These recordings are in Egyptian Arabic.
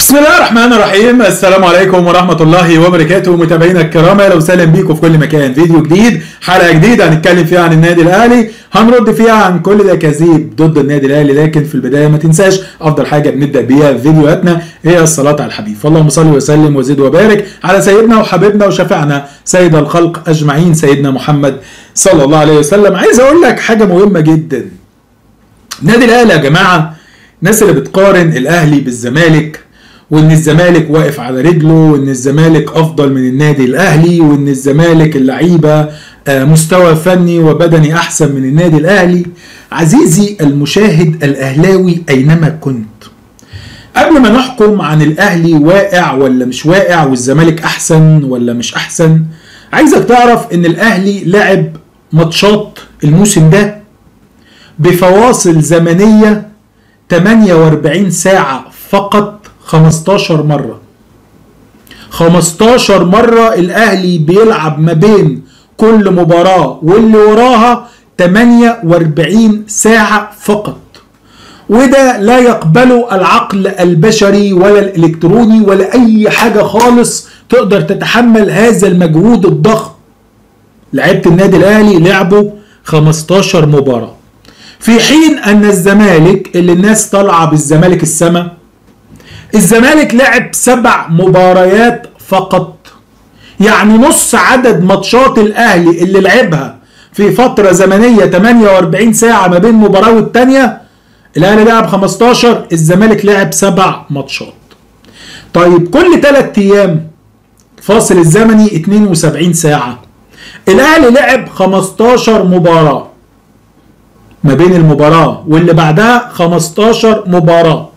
بسم الله الرحمن الرحيم السلام عليكم ورحمة الله وبركاته متابعينا الكرام اهلا وسهلا بيكم في كل مكان فيديو جديد حلقة جديدة هنتكلم فيها عن النادي الاهلي هنرد فيها عن كل الاكاذيب ضد النادي الاهلي لكن في البداية ما تنساش افضل حاجة بنبدأ بيها في فيديوهاتنا هي الصلاة على الحبيب فاللهم صل وسلم وزد وبارك على سيدنا وحبيبنا وشفعنا سيد الخلق اجمعين سيدنا محمد صلى الله عليه وسلم عايز اقول لك حاجة مهمة جدا النادي الاهلي يا جماعة الناس اللي بتقارن الاهلي بالزمالك وان الزمالك واقف على رجله وان الزمالك افضل من النادي الاهلي وان الزمالك اللعيبه مستوى فني وبدني احسن من النادي الاهلي عزيزي المشاهد الاهلاوي اينما كنت قبل ما نحكم عن الاهلي واقع ولا مش واقع والزمالك احسن ولا مش احسن عايزك تعرف ان الاهلي لعب ماتشات الموسم ده بفواصل زمنيه 48 ساعه فقط 15 مرة 15 مرة الأهلي بيلعب ما بين كل مباراة واللي وراها 48 ساعة فقط وده لا يقبله العقل البشري ولا الإلكتروني ولا أي حاجة خالص تقدر تتحمل هذا المجهود الضخم لعيبة النادي الأهلي لعبوا 15 مباراة في حين أن الزمالك اللي الناس طالعة بالزمالك السما الزمالك لعب سبع مباريات فقط يعني نص عدد ماتشات الاهلي اللي لعبها في فتره زمنيه 48 ساعه ما بين مباراه والتانيه الاهلي لعب 15 الزمالك لعب سبع ماتشات طيب كل ثلاث ايام فاصل الزمني 72 ساعه الاهلي لعب 15 مباراه ما بين المباراه واللي بعدها 15 مباراه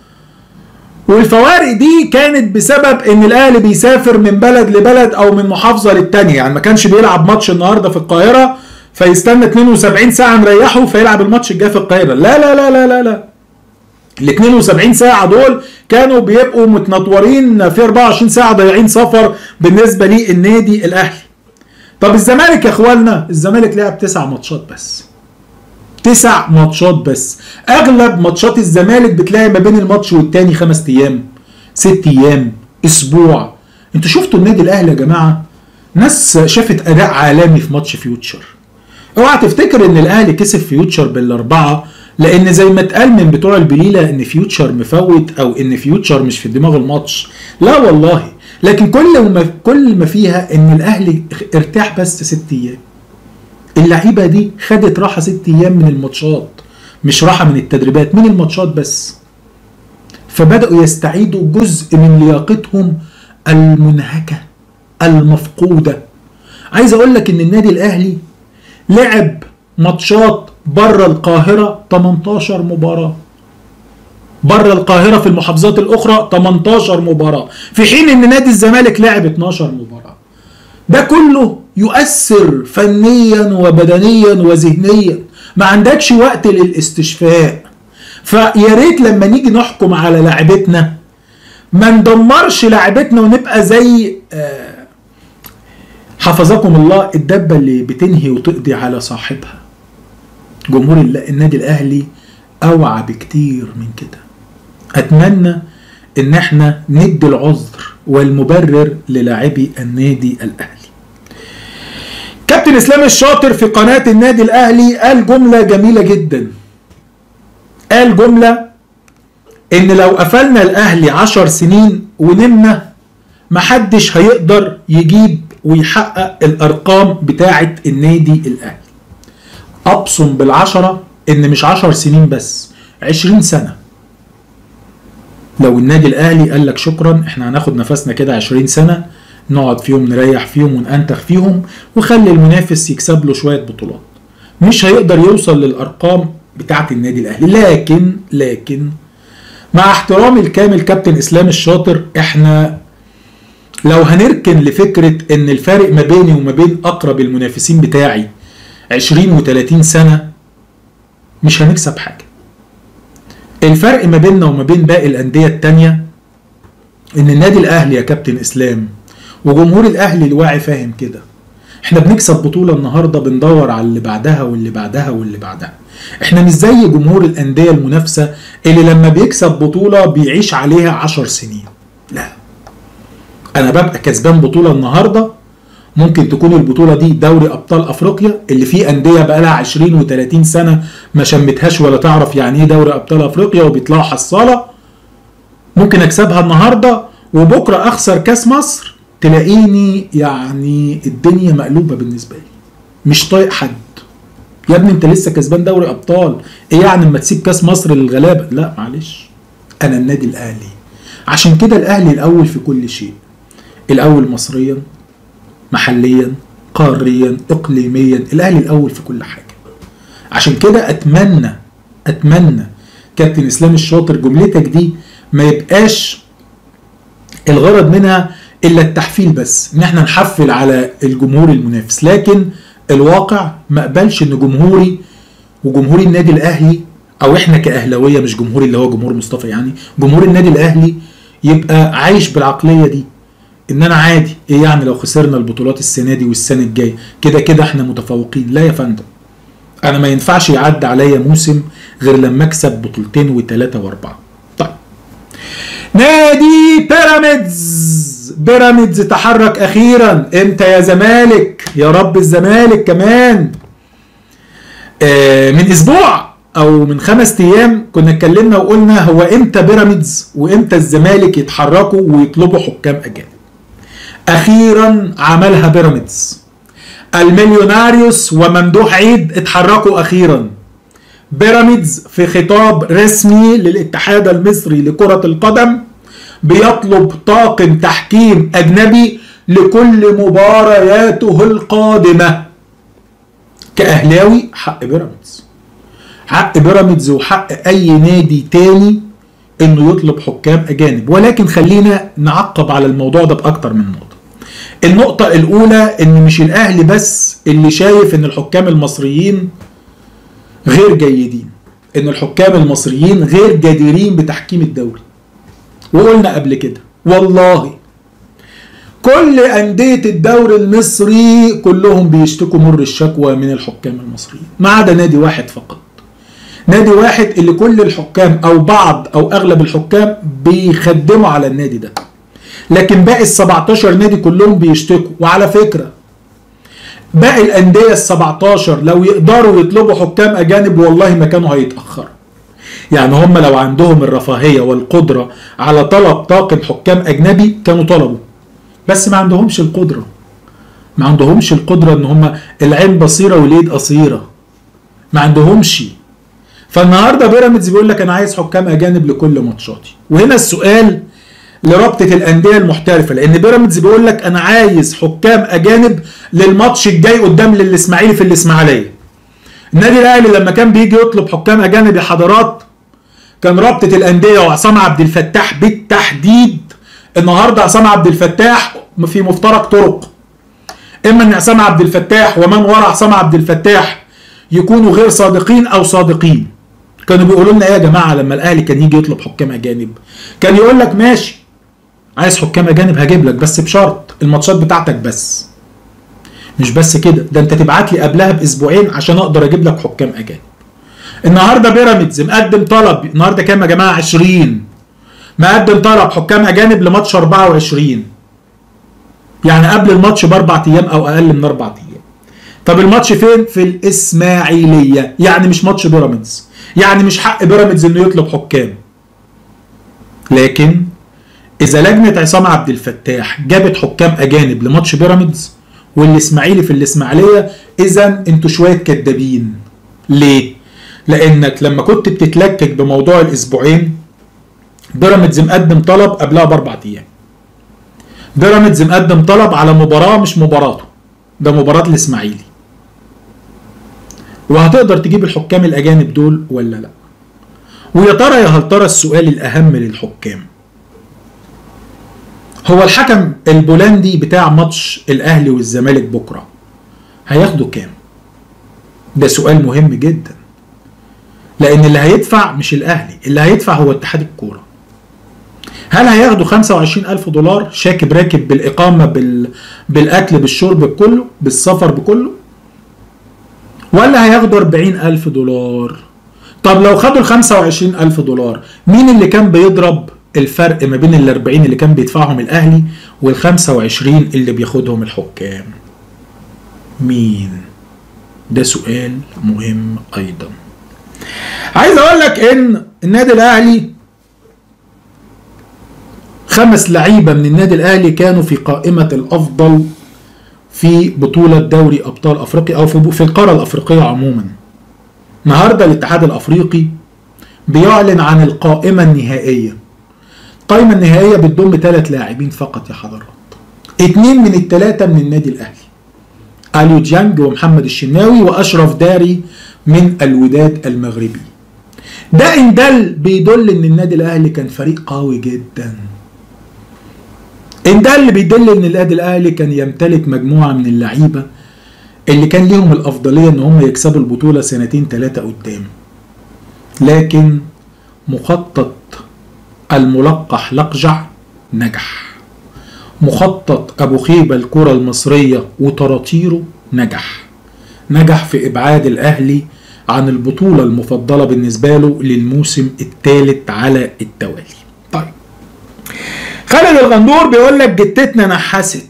والفوارق دي كانت بسبب ان الاهلي بيسافر من بلد لبلد او من محافظه للتانيه يعني ما كانش بيلعب ماتش النهارده في القاهره فيستنى 72 ساعه نريحه فيلعب الماتش الجاي في القاهره لا لا لا لا لا لا ال 72 ساعه دول كانوا بيبقوا متنطورين في 24 ساعه ضايعين سفر بالنسبه للنادي الاهلي طب الزمالك يا اخوانا الزمالك لعب تسع ماتشات بس تسع ماتشات بس اغلب ماتشات الزمالك بتلاقي ما بين الماتش والتاني خمس ايام ست ايام اسبوع انتوا شفتوا النادي الاهلي يا جماعه ناس شافت اداء عالمي في ماتش فيوتشر اوعى تفتكر ان الاهلي كسب فيوتشر بالاربعه لان زي ما اتقال من بتوع البليله ان فيوتشر مفوت او ان فيوتشر مش في دماغ الماتش لا والله لكن كل ما كل ما فيها ان الاهلي ارتاح بس ست ايام اللعيبه دي خدت راحه ست ايام من الماتشات مش راحه من التدريبات من الماتشات بس فبداوا يستعيدوا جزء من لياقتهم المنهكه المفقوده عايز اقول لك ان النادي الاهلي لعب ماتشات بره القاهره 18 مباراه بره القاهره في المحافظات الاخرى 18 مباراه في حين ان نادي الزمالك لعب 12 مباراه ده كله يؤثر فنيا وبدنيا وذهنيا ما عندكش وقت للاستشفاء فيا ريت لما نيجي نحكم على لعبتنا ما ندمرش لعبتنا ونبقى زي آه حفظكم الله الدبه اللي بتنهي وتقضي على صاحبها جمهور النادي الاهلي اوعى بكتير من كده اتمنى ان احنا ندي العذر والمبرر للاعبي النادي الاهلي كابتن اسلام الشاطر في قناة النادي الاهلي قال جملة جميلة جدا قال جملة ان لو قفلنا الاهلي عشر سنين ونمنا محدش هيقدر يجيب ويحقق الارقام بتاعة النادي الاهلي ابصم بالعشرة ان مش عشر سنين بس عشرين سنة لو النادي الاهلي قال لك شكرا احنا هناخد نفسنا كده عشرين سنة نقعد فيهم نريح فيهم ونأنتخ فيهم وخلي المنافس يكسب له شويه بطولات مش هيقدر يوصل للارقام بتاعه النادي الاهلي لكن لكن مع احترامي الكامل كابتن اسلام الشاطر احنا لو هنركن لفكره ان الفارق ما بيني وما بين اقرب المنافسين بتاعي 20 و30 سنه مش هنكسب حاجه الفرق ما بيننا وما بين باقي الانديه التانيه ان النادي الاهلي يا كابتن اسلام وجمهور الاهلي الواعي فاهم كده احنا بنكسب بطولة النهاردة بندور على اللي بعدها واللي بعدها واللي بعدها احنا مش زي جمهور الأندية المنافسة اللي لما بيكسب بطولة بيعيش عليها عشر سنين لا انا ببقى كسبان بطولة النهاردة ممكن تكون البطولة دي دوري أبطال أفريقيا اللي فيه أندية بقالها 20 و30 سنة ما شمتهاش ولا تعرف يعني إيه دوري أبطال أفريقيا وبيطلعوا حصالة ممكن أكسبها النهاردة وبكرة أخسر كأس مصر تلاقيني يعني الدنيا مقلوبة بالنسبة لي مش طايق حد يا ابني انت لسه كسبان دوري ابطال ايه يعني اما تسيب كاس مصر للغلابه لا معلش انا النادي الاهلي عشان كده الاهلي الاول في كل شيء الاول مصريا محليا قاريا اقليميا الاهلي الاول في كل حاجه عشان كده اتمنى اتمنى كابتن اسلام الشاطر جملتك دي ما يبقاش الغرض منها الا التحفيل بس ان احنا نحفل على الجمهور المنافس لكن الواقع ما اقبلش ان جمهوري وجمهور النادي الاهلي او احنا كاهلاويه مش جمهوري اللي هو جمهور مصطفى يعني جمهور النادي الاهلي يبقى عايش بالعقليه دي ان انا عادي ايه يعني لو خسرنا البطولات السنه دي والسنه الجايه كده كده احنا متفوقين لا يا فندم انا ما ينفعش يعدي عليا موسم غير لما اكسب بطولتين وثلاثه واربعه طيب نادي بيراميدز بيراميدز تحرك اخيرا امتى يا زمالك يا رب الزمالك كمان آه من اسبوع او من خمس ايام كنا اتكلمنا وقلنا هو امتى بيراميدز وامتى الزمالك يتحركوا ويطلبوا حكام اجانب اخيرا عملها بيراميدز المليوناريوس وممدوح عيد اتحركوا اخيرا بيراميدز في خطاب رسمي للاتحاد المصري لكرة القدم بيطلب طاقم تحكيم اجنبي لكل مبارياته القادمة كأهلاوي حق بيراميدز حق بيراميدز وحق اي نادي تاني انه يطلب حكام اجانب ولكن خلينا نعقب على الموضوع ده باكتر من نقطة النقطة الاولى ان مش الاهلي بس اللي شايف ان الحكام المصريين غير جيدين ان الحكام المصريين غير جديرين بتحكيم الدوري وقلنا قبل كده والله كل أندية الدوري المصري كلهم بيشتكوا مر الشكوى من الحكام المصريين ما عدا نادي واحد فقط نادي واحد اللي كل الحكام او بعض او اغلب الحكام بيخدموا على النادي ده لكن باقي ال 17 نادي كلهم بيشتكوا وعلى فكره باقي الانديه ال 17 لو يقدروا يطلبوا حكام اجانب والله ما كانوا هيتاخروا يعني هم لو عندهم الرفاهيه والقدره على طلب طاقم حكام اجنبي كانوا طلبوا بس ما عندهمش القدره ما عندهمش القدره ان هم العين بصيره واليد قصيره ما عندهمش فالنهارده بيراميدز بيقول لك انا عايز حكام اجانب لكل ماتشاتي وهنا السؤال لرابطه الانديه المحترفه لان بيراميدز بيقول لك انا عايز حكام اجانب للماتش الجاي قدام الاسماعيلي في الاسماعيليه النادي الاهلي لما كان بيجي يطلب حكام اجانب يا حضرات كان رابطه الانديه وعصام عبد الفتاح بالتحديد النهارده عصام عبد الفتاح في مفترق طرق اما ان عصام عبد الفتاح ومن وراء عصام عبد الفتاح يكونوا غير صادقين او صادقين كانوا بيقولوا لنا ايه يا جماعه لما الاهلي كان يجي يطلب حكام اجانب كان يقول لك ماشي عايز حكام اجانب هجيب لك بس بشرط الماتشات بتاعتك بس مش بس كده ده انت تبعت لي قبلها باسبوعين عشان اقدر اجيب لك حكام اجانب النهارده بيراميدز مقدم طلب النهارده كام يا جماعه 20 مقدم طلب حكام اجانب لماتش 24 يعني قبل الماتش باربع ايام او اقل من اربع ايام طب الماتش فين في الاسماعيليه يعني مش ماتش بيراميدز يعني مش حق بيراميدز انه يطلب حكام لكن اذا لجنه عصام عبد الفتاح جابت حكام اجانب لماتش بيراميدز والاسماعيلي في الاسماعيليه اذا انتوا شويه كدابين ليه لانك لما كنت بتتلكك بموضوع الاسبوعين بيراميدز مقدم طلب قبلها باربع ايام بيراميدز مقدم طلب على مباراه مش مباراته ده مباراه الاسماعيلي وهتقدر تجيب الحكام الاجانب دول ولا لا ويا ترى يا هل ترى السؤال الاهم للحكام هو الحكم البولندي بتاع ماتش الاهلي والزمالك بكره هياخده كام ده سؤال مهم جدا لان اللي هيدفع مش الاهلي اللي هيدفع هو اتحاد الكوره هل هياخدوا 25 ألف دولار شاكب راكب بالإقامة بال... بالأكل بالشرب بكله بالسفر بكله ولا هياخدوا 40 ألف دولار طب لو خدوا ال 25 ألف دولار مين اللي كان بيضرب الفرق ما بين ال 40 اللي كان بيدفعهم الأهلي وال 25 اللي بياخدهم الحكام مين ده سؤال مهم أيضا عايز أقول لك إن النادي الأهلي خمس لعيبة من النادي الأهلي كانوا في قائمة الأفضل في بطولة دوري أبطال أفريقيا أو في في القارة الأفريقية عموما. النهاردة الاتحاد الأفريقي بيعلن عن القائمة النهائية. القائمة النهائية بتضم ثلاث لاعبين فقط يا حضرات. اتنين من الثلاثة من النادي الأهلي. أليو ديانج ومحمد الشناوي وأشرف داري من الوداد المغربي. ده إن دل بيدل إن النادي الأهلي كان فريق قوي جدا. ان ده اللي بيدل ان النادي الاهلي كان يمتلك مجموعه من اللعيبه اللي كان ليهم الافضليه ان هم يكسبوا البطوله سنتين ثلاثه قدام لكن مخطط الملقح لقجع نجح مخطط ابو خيبه الكره المصريه وطراطيره نجح نجح في ابعاد الاهلي عن البطوله المفضله بالنسبه له للموسم الثالث على التوالي طيب خالد الغندور بيقول لك جتتنا نحست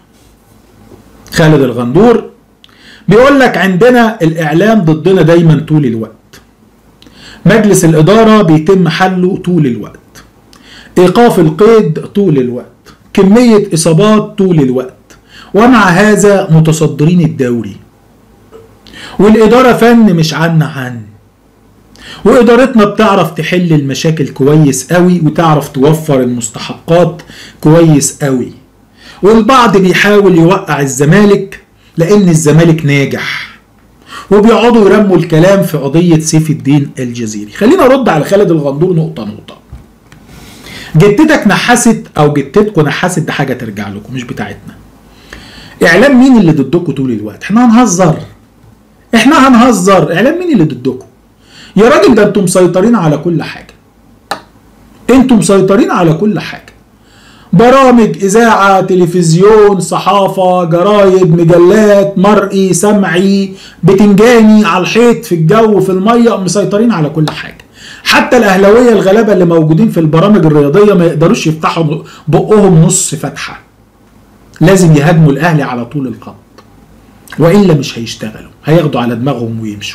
خالد الغندور بيقول لك عندنا الاعلام ضدنا دايما طول الوقت مجلس الاداره بيتم حله طول الوقت ايقاف القيد طول الوقت كميه اصابات طول الوقت ومع هذا متصدرين الدوري والاداره فن مش عنا عن وادارتنا بتعرف تحل المشاكل كويس قوي وتعرف توفر المستحقات كويس قوي والبعض بيحاول يوقع الزمالك لان الزمالك ناجح وبيقعدوا يرموا الكلام في قضية سيف الدين الجزيري خلينا ارد على خالد الغندور نقطة نقطة جدتك نحست او جدتكم نحست ده حاجة ترجع لكم مش بتاعتنا اعلام مين اللي ضدكم طول الوقت احنا هنهزر احنا هنهزر اعلام مين اللي ضدكم يا راجل ده انتم مسيطرين على كل حاجه انتم مسيطرين على كل حاجه برامج اذاعه تلفزيون صحافه جرايد مجلات مرئي سمعي بتنجاني على الحيط في الجو في الميه مسيطرين على كل حاجه حتى الاهلاويه الغلابه اللي موجودين في البرامج الرياضيه ما يقدروش يفتحوا بقهم نص فتحه لازم يهاجموا الاهلي على طول الخط والا مش هيشتغلوا هياخدوا على دماغهم ويمشوا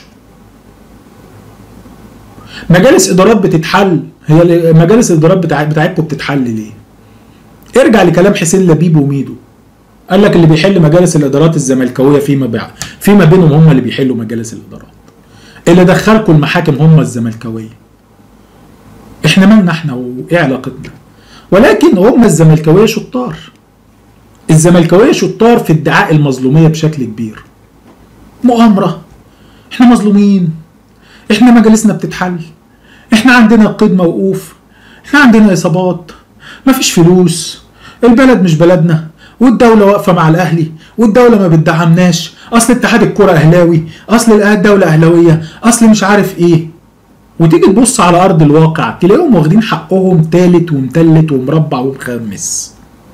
مجالس ادارات بتتحل هي مجالس الادارات بتاع بتاعتكم بتتحل ليه؟ ارجع لكلام حسين لبيب وميدو قال لك اللي بيحل مجالس الادارات الزملكاويه فيما بيع فيما بينهم هم اللي بيحلوا مجالس الادارات اللي دخلكم المحاكم هم الزملكاويه احنا مالنا احنا وايه علاقتنا ولكن هم الزملكاويه شطار الزملكاويه شطار في ادعاء المظلوميه بشكل كبير مؤامره احنا مظلومين احنا مجالسنا بتتحل احنا عندنا قيد موقوف احنا عندنا اصابات مفيش فلوس البلد مش بلدنا والدولة واقفة مع الأهلي والدولة ما بتدعمناش أصل اتحاد الكرة أهلاوي أصل الدولة أهلاوية أصل مش عارف إيه وتيجي تبص على أرض الواقع تلاقيهم واخدين حقهم تالت ومتلت ومربع ومخمس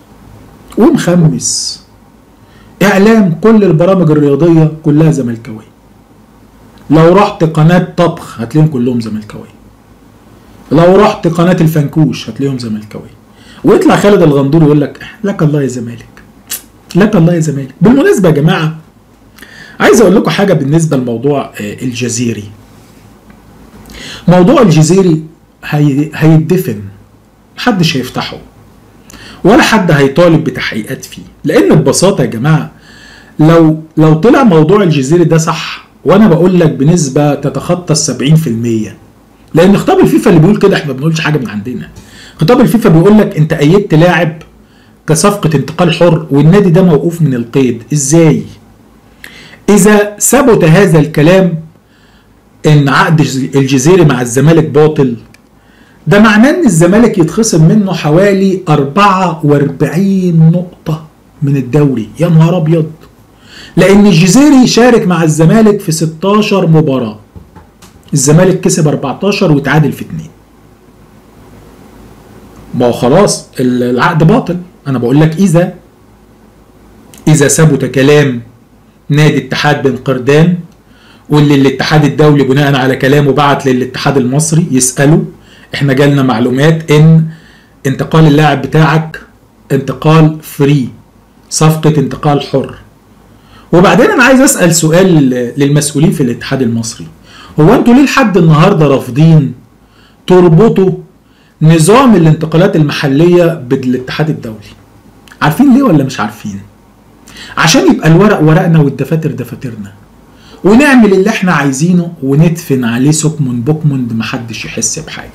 ومخمس إعلام كل البرامج الرياضية كلها زملكاوية لو رحت قناة طبخ هتلاقيهم كلهم زملكاوية لو رحت قناة الفنكوش هتلاقيهم زملكاوية ويطلع خالد الغندور يقول لك لك الله يا زمالك لك الله يا زمالك بالمناسبة يا جماعة عايز اقول لكم حاجة بالنسبة لموضوع الجزيري موضوع الجزيري هي... هيدفن محدش هيفتحه ولا حد هيطالب بتحقيقات فيه لان ببساطة يا جماعة لو لو طلع موضوع الجزيري ده صح وانا بقول لك بنسبة تتخطى السبعين في المية لان خطاب الفيفا اللي بيقول كده احنا ما بنقولش حاجة من عندنا خطاب الفيفا بيقول لك انت ايدت لاعب كصفقة انتقال حر والنادي ده موقوف من القيد ازاي اذا ثبت هذا الكلام ان عقد الجزيري مع الزمالك باطل ده معناه ان الزمالك يتخصم منه حوالي 44 نقطة من الدوري يا نهار ابيض لان الجزيري شارك مع الزمالك في 16 مباراة الزمالك كسب 14 وتعادل في 2 ما هو خلاص ال- العقد باطل انا بقول لك اذا اذا ثبت كلام نادي اتحاد بن قردان واللي الاتحاد الدولي بناء على كلامه بعت للاتحاد المصري يساله احنا جالنا معلومات ان انتقال اللاعب بتاعك انتقال فري صفقة انتقال حر وبعدين انا عايز اسال سؤال للمسؤولين في الاتحاد المصري هو انتوا ليه لحد النهارده رافضين تربطوا نظام الانتقالات المحليه بالاتحاد الدولي عارفين ليه ولا مش عارفين عشان يبقى الورق ورقنا والدفاتر دفاترنا ونعمل اللي احنا عايزينه وندفن عليه سكمن بوكمند محدش يحس بحاجه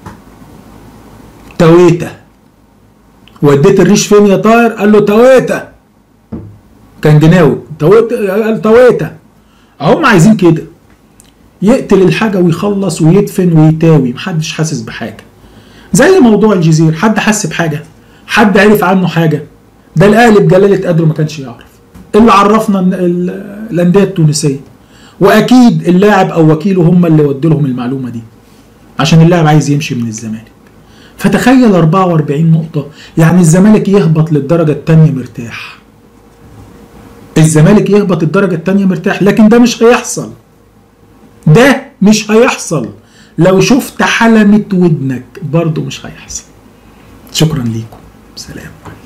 تويته وديت الريش فين يا طاير قال له تويته كان جناوي تويته قال تويته هم عايزين كده يقتل الحاجة ويخلص ويدفن ويتاوي محدش حاسس بحاجة زي موضوع الجزير حد حس بحاجة حد عرف عنه حاجة ده الأهلي بجلالة قدره ما كانش يعرف اللي عرفنا إن ال- الأندية التونسية وأكيد اللاعب أو وكيله هم اللي ودوا لهم المعلومة دي عشان اللاعب عايز يمشي من الزمالك فتخيل 44 نقطة يعني الزمالك يهبط للدرجة الثانية مرتاح الزمالك يهبط الدرجة الثانية مرتاح لكن ده مش هيحصل ده مش هيحصل لو شفت حلمة ودنك برضه مش هيحصل شكرا ليكم سلام